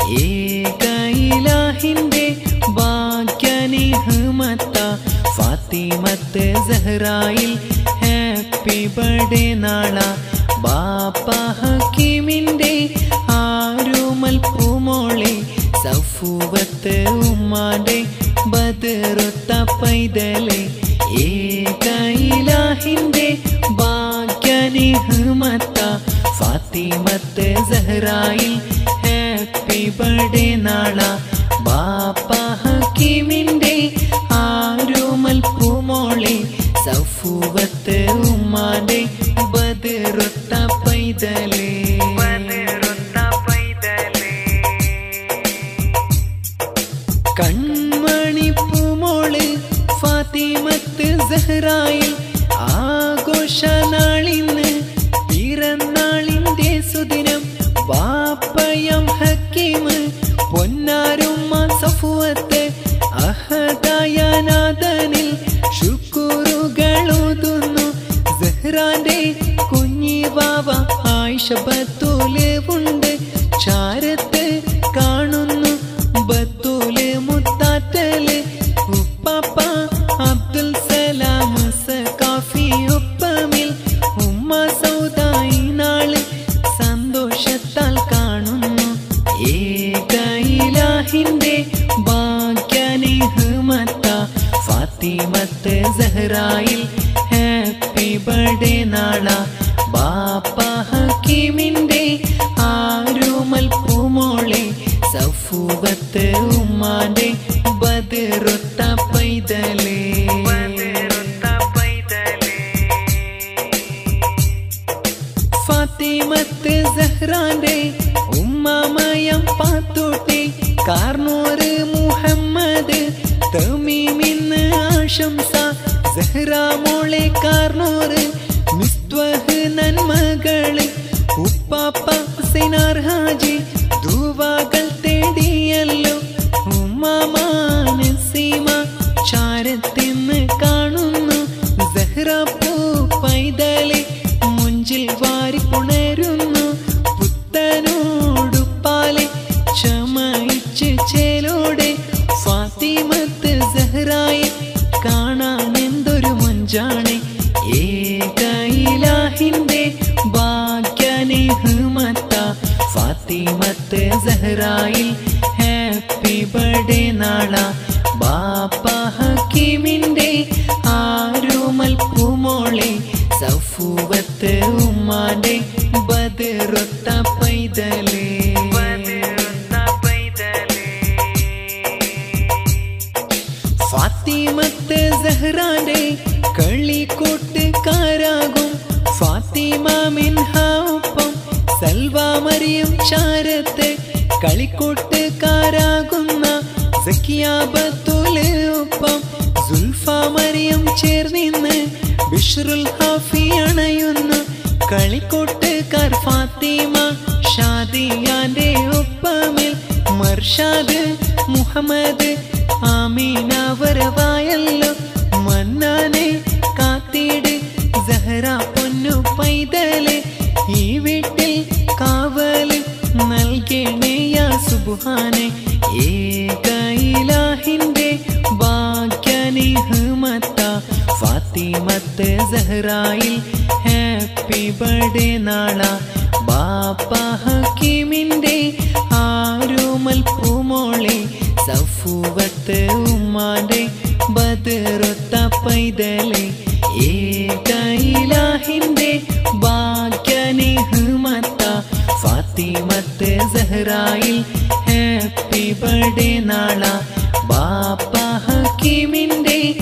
ഏകയിലാഹിന്റെ ഭാഗ്യനിഹമത്ത ഫാത്തിമത്ത് സഹ്റായിൽ happy birthday നാള ബാപ്പ ഹക്കീമിന്റെ ആരുമൽ പൂമോളെ സഫുവത്ത് ഉമ്മാന്റെ ബദറുത്ത പൈതലെ ഏകയിലാഹിന്റെ ഭാഗ്യനിഹമത്ത ഫാത്തിമത്ത് സഹ്റായിൽ ഹാപ്പി ബർത്ത്ഡേ നാള ബാപ്പ ഹക്കീമിന്റെ ആരുമൽ പൂമോളെ സഫുവത്ത് ഉമ്മാന്റെ ബദറുത്ത പൈതലേ കൺമണി പൂമോള് ഫാത്തിമത്ത് സഹ്റായിൽ ആഘോഷ നാളിന്ന് പിറന്നാളിന്റെ സുദിനം വാപ്പയം ഹക്കീമ് പൊന്നാരുമ്മ സഫുവത്ത് അഹദായ നാദനിൽ ശുക്രുകളോതുന്നു സഹ്റാന്റെ കുഞ്ഞി വാവ ആയിഷ ബത്തൂല് ഉണ്ട് ചാരത്ത് കാണുന്നു ബത്തൂല് മുത്താറ്റല് ഉപ്പാപ്പ അബ്ദുൽ സലാം സഖാഫി ഒപ്പമിൽ ഉമ്മ സൗദായി നാള് സന്തോഷത്താൽ കാണുന്നു ഏകയിലാഹിന്റെ ഭാഗ്യനിഹമത്ത ഫാത്തിമത്ത് സഹ്റായിൽ ഹാപ്പി ബർത്ത്ഡേ നാള ബാപ്പ ഹക്കീമിന്റെ ആരുമൽ പൂമോളെ സഫുവത്ത് ഉമ്മാന്റെ ബദറുത്ത പൈതലേ ഫാത്തിമത്ത് സഹ്റാന്റെ ഉമ്മാമയം പാത്തോട്ടെ കാർണൂറ് മുഹമ്മദ് തമീമിന്ന് ആശംസ സഹ്റ മോളെ കാർണൂറ് മിസ്ത്വഹ് നന്മകള് ഉപ്പാപ്പ സിനാർ ഹാജി ദുവാകൾ തേടിയല്ലോ ഉമ്മാമാന് സീമ ചാരത്തിന്ന് കാണുന്നു സഹ്റ പൂ പൈതലെ മുഞ്ചിൽ വാരി പുണരുന്നു പുത്തനോടുപ്പാലെ ചമയിച്ച് ചേലോടെ ഫാത്തിമത്ത് സഹ്റായെ കാണാൻ എന്തൊരു മുഞ്ചാണ് ഏകയിലാഹിന്റെ ഭാഗ്യനിഹമത്ത ഫാത്തിമത്ത് സഹ്റായിൽ ഹാപ്പി ബർത്ത്ഡേ നാള ബാപ്പ ഹക്കീമിന്റെ ആരുമൽ പൂമോളെ സഫുവത്ത് ഉമ്മാന്റെ ബദറുത്ത പൈതലേ ഫാത്തിമത്ത് സഹ്റാന്റെ കളിക്കൂട്ടുകാരാകും ഫാത്തിമ മിൻഹ ഒപ്പം സൽവ മറിയും ചാരത്ത് കളിക്കൂട്ടുകാരാകുന്ന സഖിയാബത്തുല് ഒപ്പം സുൽഫ മറിയം ചേർന്നിന്ന് ബിഷ്റുൽ ഹാഫി അണയുന്നു കളിക്കൂട്ടുകാർ ഫാത്തിമ ഷാദിയാന്റെ ഒപ്പമിൽ മർഷാദ് മുഹമ്മദ് ആമീന വരവായല്ലോ മന്നാനെ കാത്തിട് സഹറ പൊന്നു പൈതല് ഈ വീട്ടിൽ കാവല് നൽകണേ യാ സുബാനെ ഏകയിലാഹിന്റെ ഭാഗ്യനിഹമത്ത ഫാത്തിമത്ത് സഹ്റായിൽ ഹാപ്പി ബർത്ത്ഡേ നാള ബാപ്പ ഹക്കീമിന്റെ ആരുമൽ പൂമോളെ സഫുവത്ത് ഉമ്മാന്റെ ബദറുത്ത പൈതലെ ഏകയിലാഹിന്റെ ഭാഗ്യനിഹമത്ത ഫാത്തിമത്ത് സഹ്റായിൽ ഹാപ്പി ബർത്ത്ഡേ നാള ബാപ്പ ഹക്കീമിന്റെ